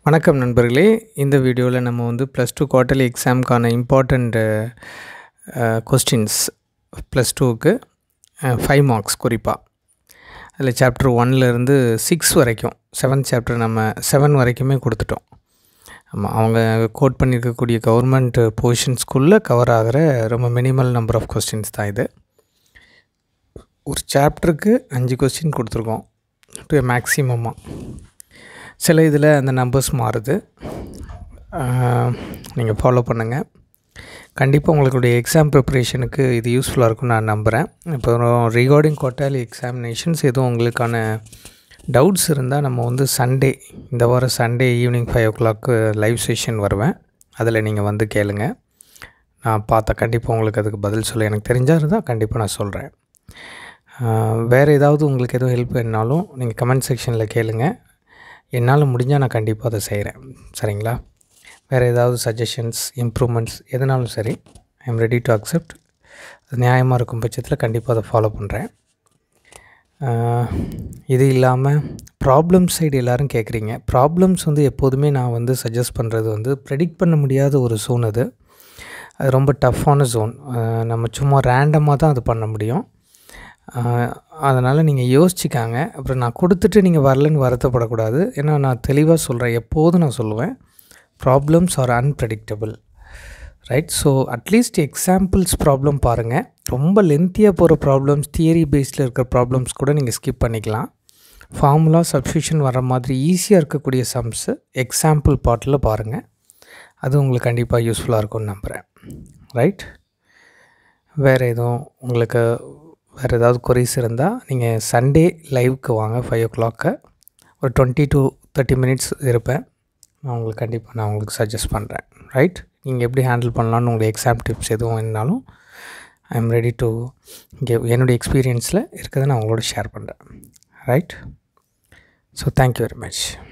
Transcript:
வணக்கம் நண்பர்களே இந்த வீடியோவில் நம்ம வந்து ப்ளஸ் டூ குவார்ட்டர்லி எக்ஸாமுக்கான இம்பார்ட்டண்ட் கொஸ்டின்ஸ் ப்ளஸ் டூவுக்கு ஃபைவ் மார்க்ஸ் குறிப்பாக அதில் சாப்டர் ஒன்லேருந்து சிக்ஸ் வரைக்கும் செவன்த் சாப்டர் நம்ம செவன் வரைக்குமே கொடுத்துட்டோம் ஆமாம் அவங்க கோட் பண்ணியிருக்கக்கூடிய கவர்மெண்ட் பொசிஷன்ஸ்குள்ளே கவர் ஆகிற ரொம்ப மினிமல் நம்பர் ஆஃப் கொஸ்டின்ஸ் தான் இது ஒரு சாப்டருக்கு அஞ்சு கொஸ்டின் கொடுத்துருக்கோம் டு மேக்ஸிமமாக சில இதில் அந்த நம்பர்ஸ் மாறுது நீங்கள் ஃபாலோ பண்ணுங்கள் கண்டிப்பாக உங்களுடைய எக்ஸாம் ப்ரிப்பரேஷனுக்கு இது யூஸ்ஃபுல்லாக இருக்கும்னு நான் நம்புகிறேன் இப்போ ரிகார்டிங் குவார்ட்டர்லி எக்ஸாமினேஷன்ஸ் எதுவும் உங்களுக்கான டவுட்ஸ் இருந்தால் நம்ம வந்து சண்டே இந்த வாரம் சண்டே ஈவினிங் ஃபைவ் ஓ கிளாக்கு லைவ் செஷன் வருவேன் அதில் நீங்கள் வந்து கேளுங்க நான் பார்த்தா கண்டிப்பாக உங்களுக்கு அதுக்கு பதில் சொல்ல எனக்கு தெரிஞ்சால் இருந்தால் கண்டிப்பாக நான் சொல்கிறேன் வேறு ஏதாவது உங்களுக்கு எதுவும் ஹெல்ப் வேணுனாலும் நீங்கள் கமெண்ட் செக்ஷனில் கேளுங்கள் என்னால் முடிஞ்சால் நான் கண்டிப்பாக அதை செய்கிறேன் சரிங்களா வேறு ஏதாவது சஜஷன்ஸ் இம்ப்ரூவ்மெண்ட்ஸ் எதுனாலும் சரி I am ready to accept அது நியாயமாக இருக்கும் பட்சத்தில் கண்டிப்பாக அதை ஃபாலோ பண்ணுறேன் இது இல்லாமல் ப்ராப்ளம் சைடு எல்லோரும் கேட்குறீங்க ப்ராப்ளம்ஸ் வந்து எப்போதுமே நான் வந்து சஜஸ்ட் பண்ணுறது வந்து ப்ரெடிக்ட் பண்ண முடியாத ஒரு ஜோன் அது அது ரொம்ப டஃப்பான ஜோன் நம்ம சும்மா ரேண்டமாக தான் அது பண்ண முடியும் அதனால் நீங்கள் யோசிச்சிக்காங்க அப்புறம் நான் கொடுத்துட்டு நீங்கள் வரலன்னு வருத்தப்படக்கூடாது ஏன்னா நான் தெளிவாக சொல்கிறேன் எப்போதும் நான் சொல்லுவேன் problems are unpredictable right so at least examples problem பாருங்கள் ரொம்ப லென்த்தியாக போகிற ப்ராப்ளம்ஸ் தியரி பேஸில் இருக்கிற ப்ராப்ளம்ஸ் கூட நீங்கள் ஸ்கிப் பண்ணிக்கலாம் ஃபார்முலா சப்ஸ்டியூஷன் வர மாதிரி ஈஸியாக இருக்கக்கூடிய சம்ஸு எக்ஸாம்பிள் பார்ட்டில் பாருங்கள் அது உங்களுக்கு கண்டிப்பாக யூஸ்ஃபுல்லாக இருக்கும்னு நம்புகிறேன் ரைட் வேறு எதுவும் உங்களுக்கு வேறு ஏதாவது கொரிஸ் இருந்தால் நீங்கள் சண்டே லைவுக்கு வாங்க ஃபைவ் ஓ கிளாக்கு ஒரு டுவெண்ட்டி டு தேர்ட்டி மினிட்ஸ் இருப்பேன் நான் உங்களுக்கு கண்டிப்பாக நான் உங்களுக்கு சஜஸ்ட் பண்ணுறேன் ரைட் நீங்கள் எப்படி ஹேண்டில் பண்ணலான்னு உங்களுக்கு எக்ஸாம் டிப்ஸ் எதுவும் வேணுனாலும் I am ready to give என்னுடைய எக்ஸ்பீரியன்ஸில் இருக்கிறத நான் உங்களோட ஷேர் பண்ணுறேன் right so thank you very much